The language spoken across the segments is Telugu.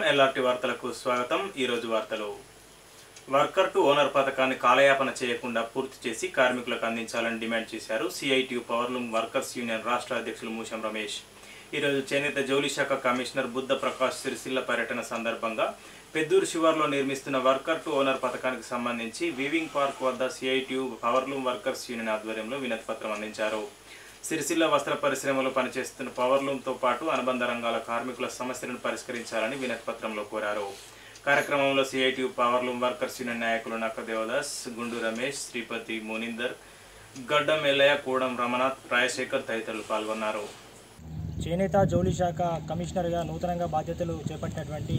ఎల్ఆర్టీ వార్తలకు స్వాగతం ఈరోజు వార్తలు వర్కర్ టు ఓనర్ పథకాన్ని కాలయాపన చేయకుండా పూర్తి చేసి కార్మికులకు అందించాలని డిమాండ్ చేశారు సిఐటియు పవర్లూమ్ వర్కర్స్ యూనియన్ రాష్ట్ర అధ్యక్షులు మూషం రమేష్ ఈరోజు చేనేత జౌలి శాఖ కమిషనర్ బుద్ధ ప్రకాష్ సిరిసిల్ల పర్యటన సందర్భంగా పెద్దూరు శివార్లో నిర్మిస్తున్న వర్కర్ టు ఓనర్ పథకానికి సంబంధించి వీవింగ్ పార్క్ వద్ద సిఐటియు పవర్లూమ్ వర్కర్స్ యూనియన్ ఆధ్వర్యంలో వినతి పత్రం అందించారు సిరిసిల్ల వస్త్ర పరిశ్రమలో పనిచేస్తున్న పవర్లూమ్తో పాటు అనుబంధ రంగాల కార్మికుల సమస్యలను పరిష్కరించాలని వినతి పత్రంలో కోరారు కార్యక్రమంలో సిఐటియు పవర్లూమ్ వర్కర్స్ యూనియన్ నాయకులు నక్క దేవదాస్ గుండు రమేష్ శ్రీపతి మునిందర్ గడ్డం ఎల్లయ్య కూడం రమణాథ్ రాయశేఖర్ తదితరులు పాల్గొన్నారు చేనేత జౌలి శాఖ కమిషనర్గా నూతనంగా బాధ్యతలు చేపట్టినటువంటి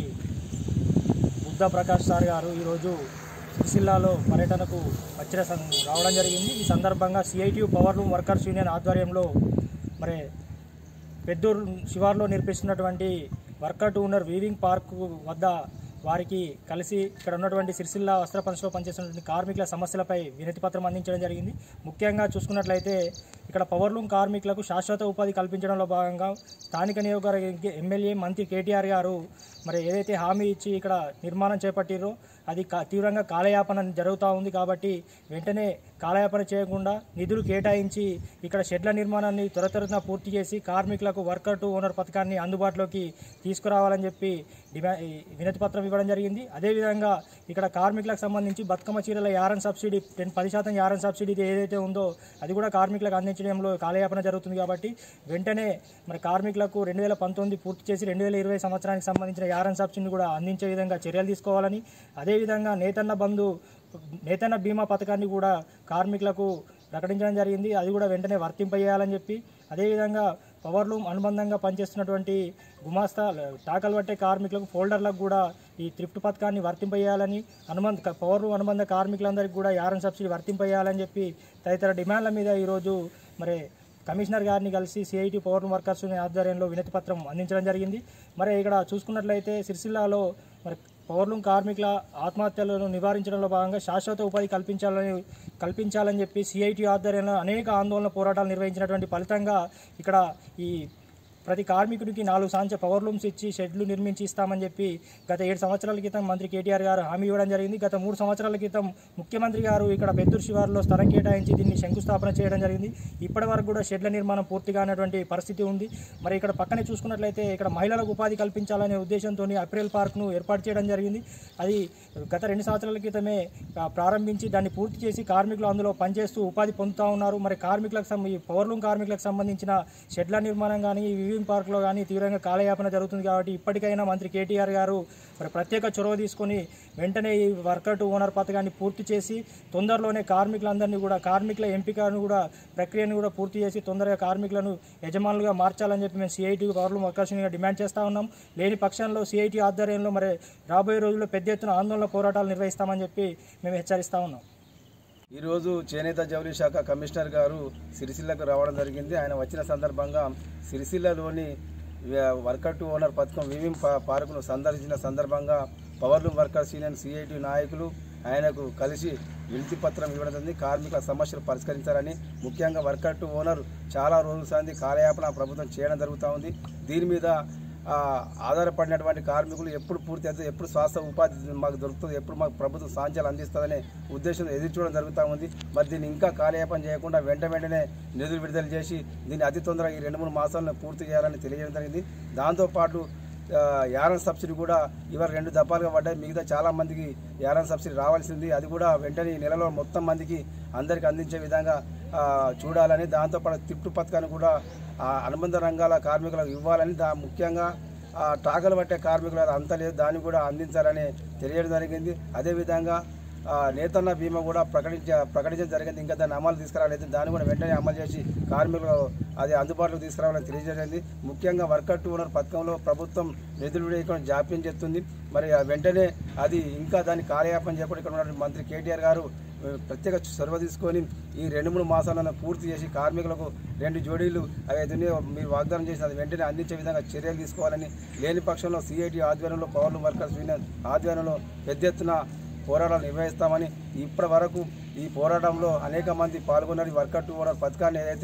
బుద్ధ ప్రకాష్ సార్ గారు ఈరోజు సిరిసిల్లాలో పర్యటనకు వచ్చిన సం- రావడం జరిగింది ఈ సందర్భంగా CITU power loom workers union ఆధ్వర్యంలో మరి పెద్దూరు శివార్లో నిర్మిస్తున్నటువంటి worker to owner weaving park వద్ద వారికి కలిసి ఇక్కడ ఉన్నటువంటి సిరిసిల్ల వస్త్ర పరిశ్రమ పనిచేస్తున్నటువంటి కార్మికుల సమస్యలపై వినతి పత్రం అందించడం జరిగింది ముఖ్యంగా చూసుకున్నట్లయితే ఇక్కడ పవర్లూమ్ కార్మికులకు శాశ్వత ఉపాధి కల్పించడంలో భాగంగా స్థానిక నియోజకవర్గ ఎమ్మెల్యే మంత్రి కేటీఆర్ గారు మరి ఏదైతే హామీ ఇచ్చి ఇక్కడ నిర్మాణం చేపట్టిరో అది కా- తీవ్రంగా కాలయాపన జరుగుతూ ఉంది కాబట్టి వెంటనే కాలయాపన చేయకుండా నిధులు కేటాయించి ఇక్కడ షెడ్ల నిర్మాణాన్ని త్వర త్వరన పూర్తి చేసి కార్మికులకు వర్కర్ టు ఓనర్ పథకాన్ని అందుబాటులోకి తీసుకురావాలని చెప్పి డిమా ఈ వినతి పత్రం ఇవ్వడం జరిగింది అదేవిధంగా ఇక్కడ కార్మికులకు సంబంధించి బతుకమ్మ చీరల యారన్ సబ్సిడీ టెన్ పది శాతం యారన్ సబ్సిడీ ఏదైతే ఉందో అది కూడా కార్మికులకు అందించడంలో కాలయాపన జరుగుతుంది కాబట్టి వెంటనే మరి కార్మికులకు రెండు వేల పంతొమ్మిది పూర్తి చేసి రెండు వేల ఇరవై సంవత్సరానికి సంబంధించిన యారన్ సబ్సిడీని కూడా అందించే విధంగా చర్యలు తీసుకోవాలని అదేవిధంగా నేతన్న బంధు నేతన్న బీమా పథకాన్ని కూడా కార్మికులకు ప్రకటించడం జరిగింది అది కూడా వెంటనే వర్తింపజేయాలని చెప్పి అదేవిధంగా పవర్లూమ్ అనుబంధంగా పనిచేస్తున్నటువంటి గుమాస్తా టాకలు పట్టే కార్మికులకు ఫోల్డర్లకు కూడా ఈ త్రిఫ్ట్ పథకాన్ని వర్తింపజేయాలని అనుబంధ పవర్లూమ్ అనుబంధ కార్మికులందరికీ కూడా యారన్ సబ్సిడీ వర్తింపజేయాలని చెప్పి తదితర డిమాండ్ల మీద ఈరోజు మరి కమిషనర్ గారిని కలిసి సిఐటి పవర్ వర్కర్స్ ఆధ్వర్యంలో వినతి పత్రం అందించడం జరిగింది మరి ఇక్కడ చూసుకున్నట్లయితే సిరిసిల్లాలో మరి పవర్లూమ్ కార్మికుల ఆత్మహత్యలను నివారించడంలో భాగంగా శాశ్వత ఉపాధి కల్పించాలని కల్పించాలని చెప్పి సిఐటి ఆధ్వర్యంలో అనేక ఆందోళన పోరాటాలు నిర్వహించినటువంటి ఫలితంగా ఇక్కడ ఈ ప్రతి కార్మికుడికి నాలుగు సాంచ పవర్ లూమ్స్ ఇచ్చి షెడ్లు నిర్మించి ఇస్తామని చెప్పి గత ఏడు సంవత్సరాల క్రితం మంత్రి కేటీఆర్ గారు హామీ ఇవ్వడం జరిగింది గత మూడు సంవత్సరాల క్రితం ముఖ్యమంత్రి గారు ఇక్కడ పెద్దూరు శివారులో స్థలం కేటాయించి దీన్ని శంకుస్థాపన చేయడం జరిగింది ఇప్పటి వరకు కూడా షెడ్ల నిర్మాణం పూర్తి కానటువంటి పరిస్థితి ఉంది మరి ఇక్కడ పక్కనే చూసుకున్నట్లయితే ఇక్కడ మహిళలకు ఉపాధి కల్పించాలనే ఉద్దేశంతో అప్రిల్ పార్క్ను ఏర్పాటు చేయడం జరిగింది అది గత రెండు సంవత్సరాల క్రితమే ఆ, ప్రారంభించి దాన్ని పూర్తి చేసి కార్మికులు అందులో పనిచేస్తూ ఉపాధి పొందుతూ ఉన్నారు మరి కార్మికులకు సం- ఈ పవర్లూమ్ కార్మికులకు సంబంధించిన షెడ్ల నిర్మాణం కానీ ఈ వివింగ్ పార్క్లో కానీ తీవ్రంగా కాలయాపన జరుగుతుంది కాబట్టి ఇప్పటికైనా మంత్రి కేటీఆర్ గారు మరి ప్రత్యేక చొరవ తీసుకొని వెంటనే ఈ వర్కర్ టు ఓనర్ పథకాన్ని పూర్తి చేసి తొందరలోనే కార్మికులందరినీ కూడా కార్మికుల ఎంపికను కూడా ప్రక్రియను కూడా పూర్తి చేసి తొందరగా కార్మికులను యజమానులుగా మార్చాలని చెప్పి మేము సిఐటి పవర్లూమ్ వర్కర్స్ యూనియన్గా డిమాండ్ చేస్తూ ఉన్నాం లేని పక్షంలో సిఐటి ఆధ్వర్యంలో మరి రాబోయే రోజుల్లో పెద్ద ఎత్తున ఆందోళన పోరాటాలు నిర్వహిస్తామని చెప్పి మేము హెచ్చరిస్తా ఉన్నాం ఈరోజు చేనేత జౌలి శాఖ కమిషనర్ గారు సిరిసిల్లకు రావడం జరిగింది ఆయన వచ్చిన సందర్భంగా సిరిసిల్లలోని వ్య- వర్కర్ టు ఓనర్ పథకం వివింగ్ పా- పార్కును సందర్శించిన సందర్భంగా పవర్లూమ్ వర్కర్స్ యూనియన్ సిఐటి నాయకులు ఆయనకు కలిసి వినతి పత్రం ఇవ్వడం జరిగింది కార్మికుల సమస్యలు పరిష్కరించాలని ముఖ్యంగా వర్కర్ టు ఓనర్ చాలా రోజుల సంది కాలయాపన ప్రభుత్వం చేయడం జరుగుతూ ఉంది దీని మీద ఆ, ఆధారపడినటువంటి కార్మికులు ఎప్పుడు పూర్తి అవుతుంది ఎప్పుడు శ్వాస ఉపాధి మాకు దొరుకుతుంది ఎప్పుడు మాకు ప్రభుత్వం సాంఖ్యాలు అందిస్తుందనే ఉద్దేశంతో ఎదురు చూడడం జరుగుతూ ఉంది మరి దీన్ని ఇంకా కాలయాపన చేయకుండా వెంట వెంటనే నిధులు విడుదల చేసి దీన్ని అతి తొందరగా ఈ రెండు మూడు మాసాలను పూర్తి చేయాలని తెలియజేయడం జరిగింది దాంతోపాటు ఆ, యారన్ సబ్సిడీ కూడా ఇవాళ రెండు దఫాలుగా పడ్డాయి మిగతా చాలా మందికి యారన్ సబ్సిడీ రావాల్సింది అది కూడా వెంటనే ఈ నెలలో మొత్తం మందికి అందరికీ అందించే విధంగా ఆ, చూడాలని దాంతోపాటు తిప్పు పథకాన్ని కూడా ఆ, అనుబంధ రంగాల కార్మికులకు ఇవ్వాలని దా ముఖ్యంగా ఆ, టాకలు పట్టే కార్మికులు అది అంత లేదు దాన్ని కూడా అందించాలని తెలియడం జరిగింది అదేవిధంగా ఆ, నేతన్న బీమా కూడా ప్రకటించ ప్రకటించడం జరిగింది ఇంకా దాన్ని అమలు తీసుకురాలేదు దాన్ని కూడా వెంటనే అమలు చేసి కార్మికులు అది అందుబాటులోకి తీసుకురావాలని తెలియజేయండి ముఖ్యంగా వర్కర్ టు ఓనర్ పథకంలో ప్రభుత్వం నిధులు వినియోగం జాప్యం చేస్తుంది మరి ఆ వెంటనే అది ఇంకా దాన్ని కార్యయాపన చేయకుండా ఇక్కడ ఉన్నటువంటి మంత్రి కేటీఆర్ గారు ఆ, ప్రత్యేక చొరవ తీసుకొని ఈ రెండు మూడు మాసాలను పూర్తి చేసి కార్మికులకు రెండు జోడీలు అవి అయితే ఉన్నాయో మీరు వాగ్దానం చేసి అది వెంటనే అందించే విధంగా చర్యలు తీసుకోవాలని లేని పక్షంలో సిఐటి ఆధ్వర్యంలో పవర్ వర్కర్స్ యూనియన్ ఆధ్వర్యంలో పెద్ద ఎత్తున పోరాటాలు నిర్వహిస్తామని ఇప్పటి వరకు ఈ పోరాటంలో అనేక మంది పాల్గొన్నారు ఈ వర్కర్ టు ఓనర్ పథకాన్ని ఏదైతే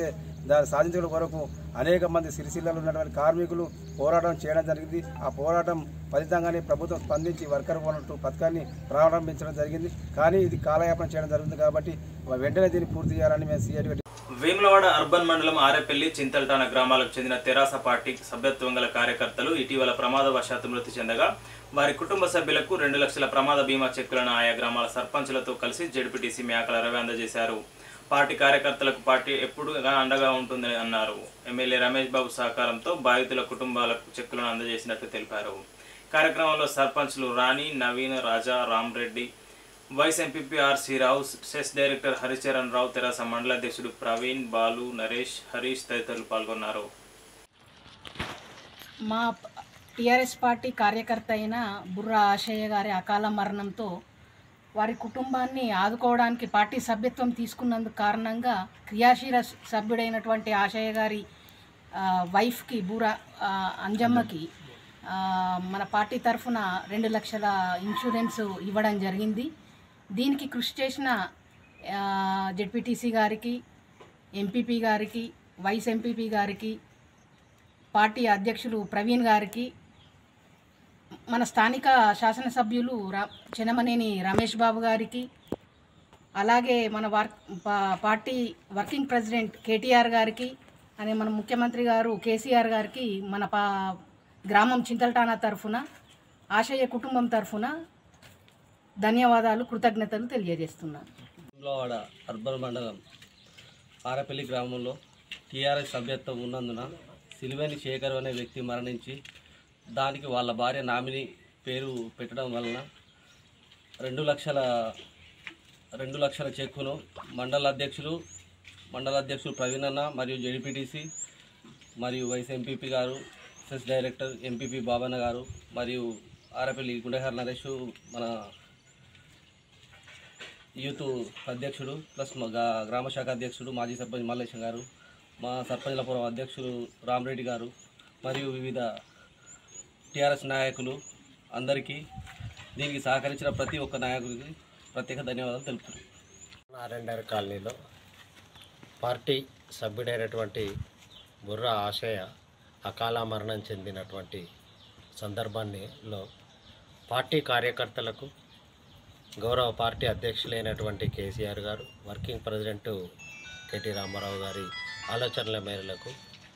దాన్ని సాధించడం కొరకు అనేక మంది సిరిసిల్లలో ఉన్నటువంటి కార్మికులు పోరాటం చేయడం జరిగింది ఆ పోరాటం ఫలితంగానే ప్రభుత్వం స్పందించి వర్కర్ ఓనర్ పథకాన్ని ప్రారంభించడం జరిగింది కానీ ఇది కాలయాపన చేయడం జరుగుతుంది కాబట్టి వెంటనే దీన్ని పూర్తి చేయాలని మేము సిఐటి వేములవాడ అర్బన్ మండలం ఆరేపల్లి చింతల్టాన గ్రామాలకు చెందిన తెరాస పార్టీ సభ్యత్వం గల కార్యకర్తలు ఇటీవల ప్రమాదవశాత్తు మృతి చెందగా వారి కుటుంబ సభ్యులకు రెండు లక్షల ప్రమాద బీమా చెక్కులను ఆయా గ్రామాల సర్పంచులతో కలిసి జడ్పీటీసీ మేకల రవి అందజేశారు పార్టీ కార్యకర్తలకు పార్టీ ఎప్పుడుగా అండగా ఉంటుందని అన్నారు ఎమ్మెల్యే రమేష్ బాబు సహకారంతో బాధితుల కుటుంబాలకు చెక్కులను అందజేసినట్లు తెలిపారు కార్యక్రమంలో సర్పంచ్లు Rani Naveen Raja Ram Reddy vice MPP R Sri Rao cess director Haricharan Rao తెరాస మండల అధ్యక్షుడు ప్రవీణ్ బాలు నరేష్ హరీష్ తదితరులు పాల్గొన్నారు మా టిఆర్ఎస్ పార్టీ కార్యకర్త అయిన బుర్రా ఆశయ్య గారి అకాల మరణంతో వారి కుటుంబాన్ని ఆదుకోవడానికి పార్టీ సభ్యత్వం తీసుకున్నందుకు కారణంగా క్రియాశీల సభ్యుడైనటువంటి ఆశయ్య గారి ఆ, వైఫ్కి బూరా ఆ, అంజమ్మకి ఆ, మన పార్టీ తరఫున రెండు లక్షల ఇన్సూరెన్స్ ఇవ్వడం జరిగింది దీనికి కృషి చేసిన జెడ్పీటీసీ గారికి ఎంపీపీ గారికి వైస్ ఎంపీపీ గారికి పార్టీ అధ్యక్షులు ప్రవీణ్ గారికి మన స్థానిక శాసనసభ్యులు రా చెనమనేని రమేష్ బాబు గారికి అలాగే మన వార్ పా- పార్టీ వర్కింగ్ ప్రెసిడెంట్ కేటీఆర్ గారికి అనే మన ముఖ్యమంత్రి గారు కేసీఆర్ గారికి మన పా గ్రామం చింతలటానా తరఫున ఆశయ కుటుంబం తరఫున ధన్యవాదాలు కృతజ్ఞతలు తెలియజేస్తున్నాను వేములవాడ అర్బన్ మండలం ఆరపల్లి గ్రామంలో టీఆర్ఎస్ సభ్యత్వం ఉన్నందున సిలివేని శేఖర్ అనే వ్యక్తి మరణించి దానికి వాళ్ళ భార్య నామిని పేరు పెట్టడం వలన రెండు లక్షల రెండు లక్షల చెక్కును మండల అధ్యక్షులు మండల అధ్యక్షులు ప్రవీణ్ అన్న మరియు జడిపిటిసి మరియు వైస్ ఎంపీపీ గారు సెస్ డైరెక్టర్ ఎంపీపీ బాబన్న గారు మరియు ఆరపల్లి గుండెహర్ నరేష్ మన యూత్ అధ్యక్షుడు ప్లస్ మా గా- గ్రామ శాఖ అధ్యక్షుడు మాజీ సర్పంచ్ మల్లేశం గారు మా సర్పంచ్లపురం అధ్యక్షుడు రామరెడ్డి గారు మరియు వివిధ టీఆర్ఎస్ నాయకులు అందరికీ దీనికి సహకరించిన ప్రతి ఒక్క నాయకుడికి ప్రత్యేక ధన్యవాదాలు తెలుపుతున్నాను నారాయణ కాలనీలో పార్టీ సభ్యుడైనటువంటి బుర్రా ఆశయ అకాల మరణం చెందినటువంటి సందర్భాన్నిలో పార్టీ కార్యకర్తలకు గౌరవ పార్టీ అధ్యక్షులైనటువంటి కేసీఆర్ గారు వర్కింగ్ ప్రెసిడెంట్ కేటీ రామారావు గారి ఆలోచనల మేరకు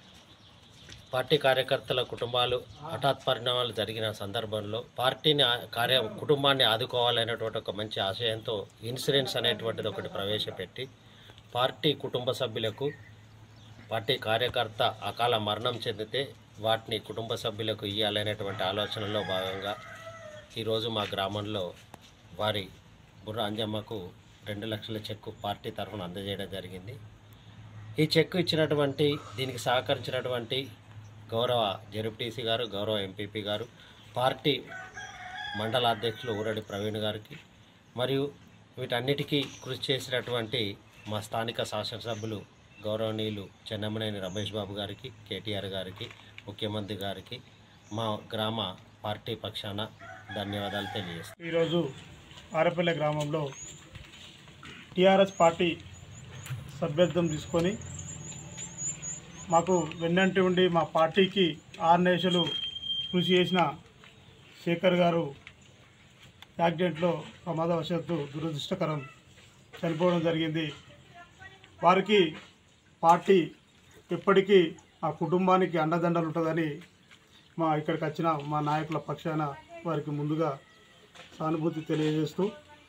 పార్టీ కార్యకర్తల కుటుంబాలు హఠాత్ పరిణామాలు జరిగిన సందర్భంలో పార్టీని ఆ- కార్య కుటుంబాన్ని ఆదుకోవాలనేటువంటి ఒక మంచి ఆశయంతో ఇన్సూరెన్స్ అనేటువంటిది ఒకటి ప్రవేశపెట్టి పార్టీ కుటుంబ సభ్యులకు పార్టీ కార్యకర్త అకాల మరణం చెందితే వాటిని కుటుంబ సభ్యులకు ఇవ్వాలనేటువంటి ఆలోచనలో భాగంగా ఈరోజు మా గ్రామంలో వారి బుర్ర అంజమ్మకు రెండు లక్షల చెక్కు పార్టీ తరఫున అందజేయడం జరిగింది ఈ చెక్కు ఇచ్చినటువంటి దీనికి సహకరించినటువంటి గౌరవ జెడ్పీటీసీ గారు గౌరవ ఎంపీపీ గారు పార్టీ మండల అధ్యక్షులు ఊరడి ప్రవీణ్ గారికి మరియు వీటన్నిటికీ కృషి చేసినటువంటి మా స్థానిక శాసనసభ్యులు గౌరవనీయులు చెన్నమనేని రమేష్ బాబు గారికి కేటీఆర్ గారికి ముఖ్యమంత్రి గారికి మా గ్రామ పార్టీ పక్షాన ధన్యవాదాలు తెలియజేస్తాను ఈరోజు ఆరపల్లె గ్రామంలో టీఆర్ఎస్ పార్టీ సభ్యత్వం తీసుకొని మాకు వెన్నంటి ఉండి మా పార్టీకి ఆర్నేషలు కృషి చేసిన శేఖర్ గారు యాక్సిడెంట్లో ప్రమాదవశాత్తు దురదృష్టకరం చనిపోవడం జరిగింది వారికి పార్టీ ఎప్పటికీ ఆ కుటుంబానికి అండదండలు ఉంటుందని మా ఇక్కడికి వచ్చిన మా నాయకుల పక్షాన వారికి ముందుగా సానుభూతి తెలియజేస్తూ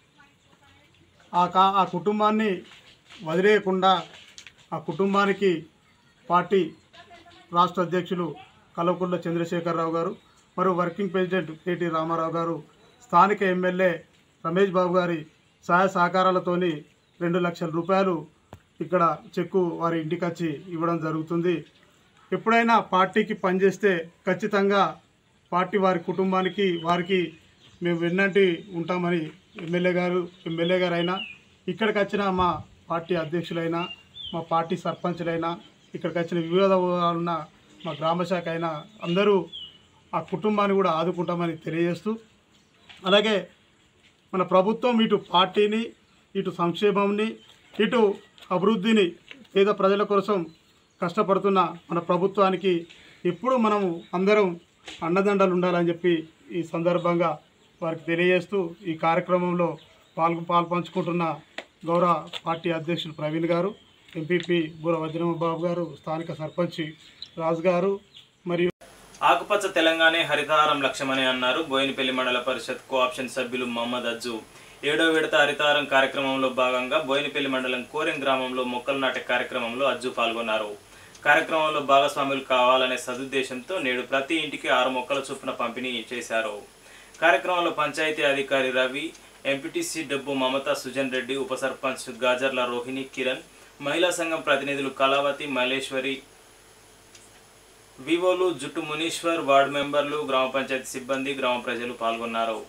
ఆ కా ఆ కుటుంబాన్ని వదిలేయకుండా ఆ కుటుంబానికి పార్టీ రాష్ట్ర అధ్యక్షులు కల్వకుంట్ల చంద్రశేఖరరావు గారు మరియు వర్కింగ్ ప్రెసిడెంట్ కేటీ రామారావు గారు స్థానిక ఎమ్మెల్యే రమేష్ బాబు గారి సహాయ సహకారాలతోని రెండు లక్షల రూపాయలు ఇక్కడ చెక్కు వారి ఇంటికి వచ్చి ఇవ్వడం జరుగుతుంది ఎప్పుడైనా పార్టీకి పనిచేస్తే ఖచ్చితంగా పార్టీ వారి కుటుంబానికి వారికి మేము వెన్నంటి ఉంటామని ఎమ్మెల్యే గారు ఎమ్మెల్యే గారు అయినా ఇక్కడికి వచ్చిన మా పార్టీ అధ్యక్షులైనా మా పార్టీ సర్పంచులైనా ఇక్కడికి వచ్చిన వివిధ ఉన్న మా గ్రామ శాఖ అయినా అందరూ ఆ కుటుంబాన్ని కూడా ఆదుకుంటామని తెలియజేస్తూ అలాగే మన ప్రభుత్వం ఇటు పార్టీని ఇటు సంక్షేమంని ఇటు అభివృద్ధిని పేద ప్రజల కోసం కష్టపడుతున్న మన ప్రభుత్వానికి ఎప్పుడు మనము అందరం అండదండలు ఉండాలని చెప్పి ఈ సందర్భంగా వారికి తెలియజేస్తూ ఈ కార్యక్రమంలో పాల్గొ పాల్పంచుకుంటున్న గౌరవ పార్టీ అధ్యక్షులు ప్రవీణ్ గారు ఎంపీపీ బుర వజ్రమబాబు గారు స్థానిక సర్పంచ్ రాజు గారు మరియు ఆకుపచ్చ తెలంగాణ హరితహారం లక్ష్యమని అన్నారు బోయినపల్లి మండల పరిషత్ కోఆప్షన్ సభ్యులు మహమ్మద్ అజ్జు ఏడో విడత హరితహారం కార్యక్రమంలో భాగంగా బోయినపల్లి మండలం కోరెం గ్రామంలో మొక్కలు నాటే కార్యక్రమంలో అజ్జు పాల్గొన్నారు కార్యక్రమంలో భాగస్వాములు కావాలనే సదుద్దేశంతో నేడు ప్రతి ఇంటికి ఆరు మొక్కల చొప్పున పంపిణీ చేశారు కార్యక్రమంలో పంచాయతీ అధికారి రవి ఎంపీటీసీ డబ్బు మమత సుజన్ రెడ్డి ఉప సర్పంచ్ గాజర్ల రోహిణి కిరణ్ మహిళా సంఘం ప్రతినిధులు కళావతి మల్లేశ్వరి వివోలు జుట్టు మునీశ్వర్ వార్డు మెంబర్లు గ్రామ పంచాయతీ సిబ్బంది గ్రామ ప్రజలు పాల్గొన్నారు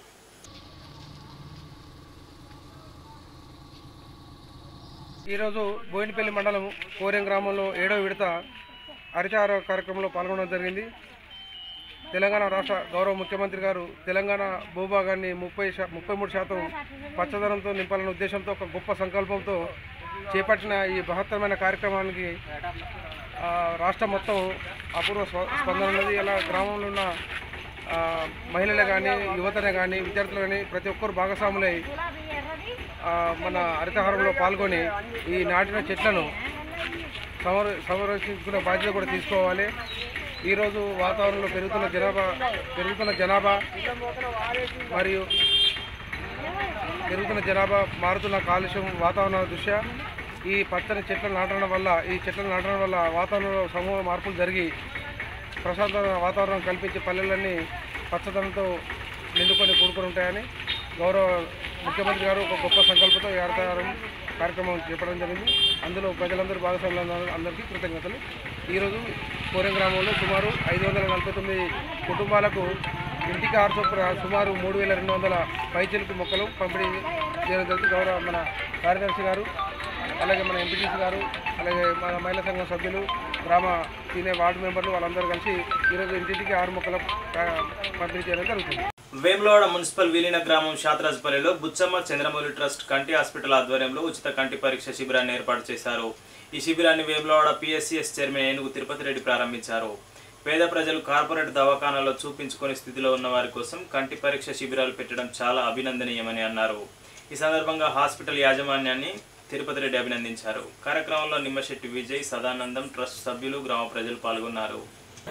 ఈరోజు బోయినపల్లి మండలం కోరెం గ్రామంలో ఏడో విడత హరితహార కార్యక్రమంలో పాల్గొనడం జరిగింది తెలంగాణ రాష్ట్ర గౌరవ ముఖ్యమంత్రి గారు తెలంగాణ భూభాగాన్ని ముప్పై శా ముప్పై మూడు శాతం పచ్చదనంతో నింపాలనే ఉద్దేశంతో ఒక గొప్ప సంకల్పంతో చేపట్టిన ఈ బృహత్తరమైన కార్యక్రమానికి ఆ, రాష్ట్రం మొత్తం అపూర్వ స్వ- స్పందన ఉన్నది ఇలా గ్రామంలో ఉన్న ఆ, మహిళలే కానీ యువతనే కానీ విద్యార్థులు కానీ ప్రతి ఒక్కరు భాగస్వాములై ఆ, మన హరితహారంలో పాల్గొని ఈ నాటిన చెట్లను సంర సంరక్షించుకునే బాధ్యత కూడా తీసుకోవాలి ఈరోజు వాతావరణంలో పెరుగుతున్న జనాభా పెరుగుతున్న జనాభా మరియు పెరుగుతున్న జనాభా మారుతున్న కాలుష్యం వాతావరణ దృష్ట్యా ఈ పచ్చని చెట్లను నాటడం వల్ల ఈ చెట్లను నాటడం వల్ల వాతావరణంలో సమూహ మార్పులు జరిగి ప్రశాంతమైన వాతావరణం కల్పించే పల్లెలన్నీ పచ్చదనంతో నిండుకొని కూడుకొని ఉంటాయని గౌరవ ముఖ్యమంత్రి గారు ఒక గొప్ప సంకల్పంతో ఈ హరితహారం కార్యక్రమం చేపట్టడం జరిగింది అందులో ప్రజలందరూ భాగస్వాములు అందరికీ కృతజ్ఞతలు ఈరోజు కోరెం గ్రామంలో సుమారు ఐదు వందల నలభై తొమ్మిది కుటుంబాలకు ఇంటికి ఆరు చొప్పున సుమారు మూడు వేల రెండు వందల పైచిలుకు మొక్కలు పంపిణీ చేయడం జరుగుతుంది గౌరవ మన కార్యదర్శి గారు అలాగే మన ఎంపీటీసీ గారు అలాగే మన మహిళా సంఘం సభ్యులు గ్రామ సీనియర్ వార్డు మెంబర్లు వాళ్ళందరూ కలిసి ఈరోజు ఇంటింటికి ఆరు మొక్కల ఆ, పంపిణీ చేయడం జరుగుతుంది వేములవాడ మున్సిపల్ విలీన గ్రామం శాతరాజపల్లిలో బుచ్చమ్మ చంద్రమౌళి ట్రస్ట్ కంటి హాస్పిటల్ ఆధ్వర్యంలో ఉచిత కంటి పరీక్ష శిబిరాన్ని ఏర్పాటు చేశారు ఈ శిబిరాన్ని వేములవాడ పిఎస్సిఎస్ చైర్మన్ ఏనుగు తిరుపతి రెడ్డి ప్రారంభించారు పేద ప్రజలు కార్పొరేట్ దవాఖానాల్లో చూపించుకునే స్థితిలో ఉన్న వారి కోసం కంటి పరీక్ష శిబిరాలు పెట్టడం చాలా అభినందనీయమని అన్నారు ఈ సందర్భంగా హాస్పిటల్ యాజమాన్యాన్ని తిరుపతి రెడ్డి అభినందించారు కార్యక్రమంలో నిమ్మశెట్టి విజయ్ సదానందం ట్రస్ట్ సభ్యులు గ్రామ ప్రజలు పాల్గొన్నారు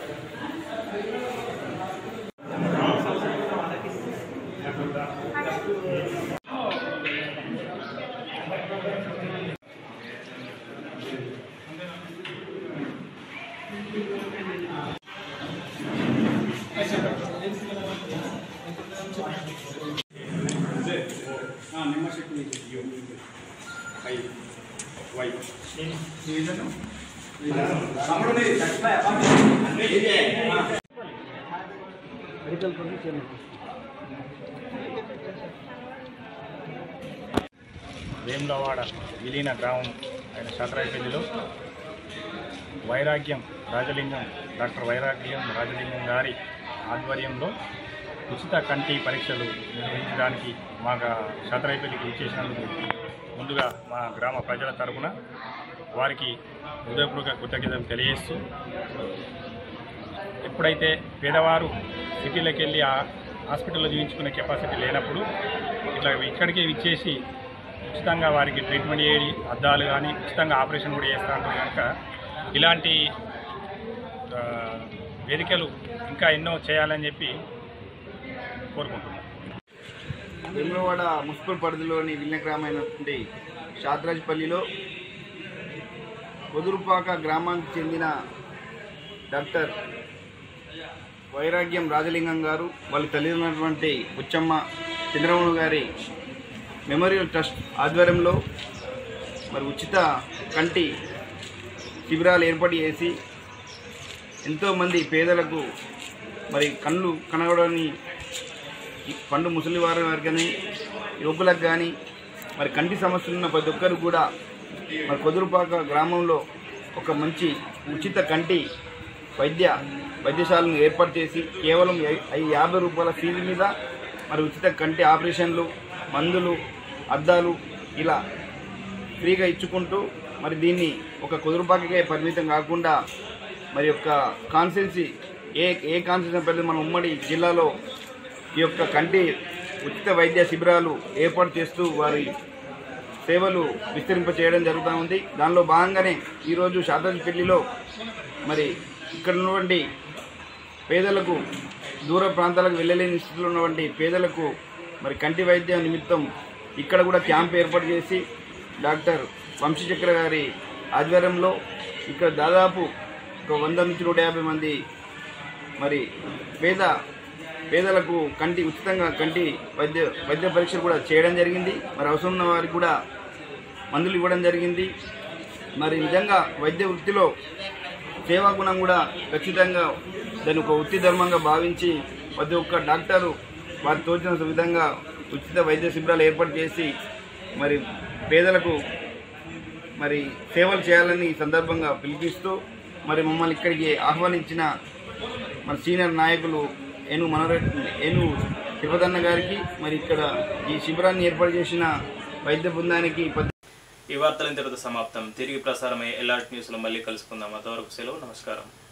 వేములవాడ విలీన గ్రామం అయిన శాతరాయపల్లిలో వైరాగ్యం రాజలింగం డాక్టర్ వైరాగ్యం రాజలింగం గారి ఆధ్వర్యంలో ఉచిత కంటి పరీక్షలు నిర్వహించడానికి మా గా- శాతరాయపల్లికి ఇచ్చేసినందుకు ముందుగా మా గ్రామ ప్రజల తరపున వారికి హృదయపూర్వక కృతజ్ఞతలు తెలియజేస్తూ ఎప్పుడైతే పేదవారు సిటీలకు వెళ్ళి ఆ హాస్పిటల్లో చూపించుకునే కెపాసిటీ లేనప్పుడు ఇట్లా ఇక్కడికే ఇచ్చేసి ఉచితంగా వారికి ట్రీట్మెంట్ చేయడి అద్దాలు కానీ ఉచితంగా ఆపరేషన్ కూడా చేస్తా ఉంటారు కనుక ఇలాంటి ఆ, వేదికలు ఇంకా ఎన్నో చేయాలని చెప్పి కోరుకుంటున్నాను వేములవాడ మున్సిపల్ పరిధిలోని విలీన గ్రామైనటువంటి షాద్రాజ్పల్లిలో కొదురుపాక గ్రామానికి చెందిన డాక్టర్ వైరాగ్యం రాజలింగం గారు వాళ్ళ తల్లిదండ్రులైనటువంటి బుచ్చమ్మ చంద్రబాబు గారి మెమోరియల్ ట్రస్ట్ ఆధ్వర్యంలో మరి ఉచిత కంటి శిబిరాలు ఏర్పాటు చేసి ఎంతోమంది పేదలకు మరి కళ్ళు కనగడని ఈ పండు ముసలి వారి వారికి కానీ యువకులకు కానీ మరి కంటి సమస్యలు ఉన్న ప్రతి ఒక్కరు కూడా మరి కొదురుపాక గ్రామంలో ఒక మంచి ఉచిత కంటి వైద్య వైద్యశాలను ఏర్పాటు చేసి కేవలం ఐ- ఐ- యాభై రూపాయల ఫీజు మీద మరి ఉచిత కంటి ఆపరేషన్లు మందులు అద్దాలు ఇలా ఫ్రీగా ఇచ్చుకుంటూ మరి దీన్ని ఒక కుదురుపాకే పరిమితం కాకుండా మరి యొక్క కాన్స్టెన్సీ ఏ ఏ కాన్స్టెన్సీ పరిధి మన ఉమ్మడి జిల్లాలో ఈ యొక్క కంటి ఉచిత వైద్య శిబిరాలు ఏర్పాటు చేస్తూ వారి సేవలు విస్తరింప చేయడం జరుగుతూ ఉంది దానిలో భాగంగానే ఈరోజు శాతాజపల్లిలో మరి ఇక్కడ ఉన్నటువంటి పేదలకు దూర ప్రాంతాలకు వెళ్ళలేని స్థితిలో ఉన్నటువంటి పేదలకు మరి కంటి వైద్య నిమిత్తం ఇక్కడ కూడా క్యాంప్ ఏర్పాటు చేసి డాక్టర్ వంశీచక్ర గారి ఆధ్వర్యంలో ఇక్కడ దాదాపు ఒక వంద నుంచి నూట యాభై మంది మరి పేద పేదలకు కంటి ఉచితంగా కంటి వైద్య వైద్య పరీక్షలు కూడా చేయడం జరిగింది మరి అవసరం ఉన్న వారికి కూడా మందులు ఇవ్వడం జరిగింది మరి నిజంగా వైద్య వృత్తిలో సేవా గుణం కూడా ఖచ్చితంగా దాన్ని ఒక వృత్తి ధర్మంగా భావించి ప్రతి ఒక్క డాక్టరు వారు తోచిన విధంగా ఉచిత వైద్య శిబిరాలు ఏర్పాటు చేసి మరి పేదలకు మరి సేవలు చేయాలని ఈ సందర్భంగా పిలిపిస్తూ మరి మమ్మల్ని ఇక్కడికి ఆహ్వానించిన మన సీనియర్ నాయకులు ఏను మనోరెడ్డి ఏను తిరుపతన్న గారికి మరి ఇక్కడ ఈ శిబిరాన్ని ఏర్పాటు చేసిన వైద్య బృందానికి పద్- ఈ వార్తలు ఇంతటితో సమాప్తం తిరిగి ప్రసారమయ్యే ఎల్ఆర్ట్ న్యూస్లో మళ్ళీ కలుసుకుందాం అంతవరకు సెలవు నమస్కారం